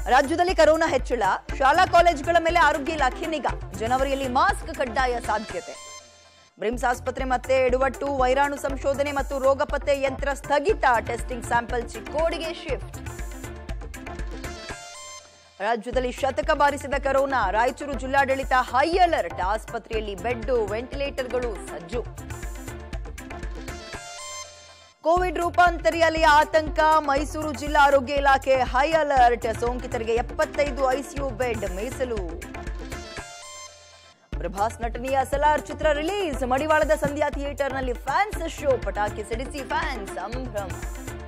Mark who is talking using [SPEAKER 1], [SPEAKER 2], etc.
[SPEAKER 1] ರಾಜ್ಯದಲ್ಲಿ ಕರೋನಾ ಹೆಚ್ಚಳ ಶಾಲಾ ಕಾಲೇಜುಗಳ ಮೇಲೆ ಆರೋಗ್ಯ ಇಲಾಖೆ ನಿಗಾ ಜನವರಿಯಲ್ಲಿ ಮಾಸ್ಕ್ ಕಡ್ಡಾಯ ಸಾಧ್ಯತೆ ಬ್ರಿಮ್ಸ್ ಆಸ್ಪತ್ರೆ ಮತ್ತೆ ಎಡವಟ್ಟು ವೈರಾಣು ಸಂಶೋಧನೆ ಮತ್ತು ರೋಗ ಪತ್ತೆ ಯಂತ್ರ ಸ್ಥಗಿತ ಟೆಸ್ಟಿಂಗ್ ಸ್ಯಾಂಪಲ್ ಚಿಕ್ಕೋಡಿಗೆ ಶಿಫ್ಟ್ ರಾಜ್ಯದಲ್ಲಿ ಶತಕ ಬಾರಿಸಿದ ಕರೋನಾ ರಾಯಚೂರು ಜಿಲ್ಲಾಡಳಿತ ಹೈ ಅಲರ್ಟ್ ಆಸ್ಪತ್ರೆಯಲ್ಲಿ ಬೆಡ್ ವೆಂಟಿಲೇಟರ್ಗಳು ಸಜ್ಜು ಕೋವಿಡ್ ರೂಪಾಂತರಿಯಲ್ಲಿ ಆತಂಕ ಮೈಸೂರು ಜಿಲ್ಲಾ ಆರೋಗ್ಯ ಇಲಾಖೆ ಹೈ ಅಲರ್ಟ್ ಸೋಂಕಿತರಿಗೆ ಎಪ್ಪತ್ತೈದು ಐಸಿಯು ಬೆಡ್ ಮೀಸಲು ಪ್ರಭಾಸ್ ನಟನೆಯ ಸಲಾರ್ ಚಿತ್ರ ರಿಲೀಸ್ ಮಡಿವಾಳದ ಸಂಧ್ಯಾ ಥಿಯೇಟರ್ನಲ್ಲಿ ಫ್ಯಾನ್ಸ್ ಶೋ ಪಟಾಕಿ ಸಿಡಿಸಿ ಫ್ಯಾನ್ಸ್ ಸಂಭ್ರಮ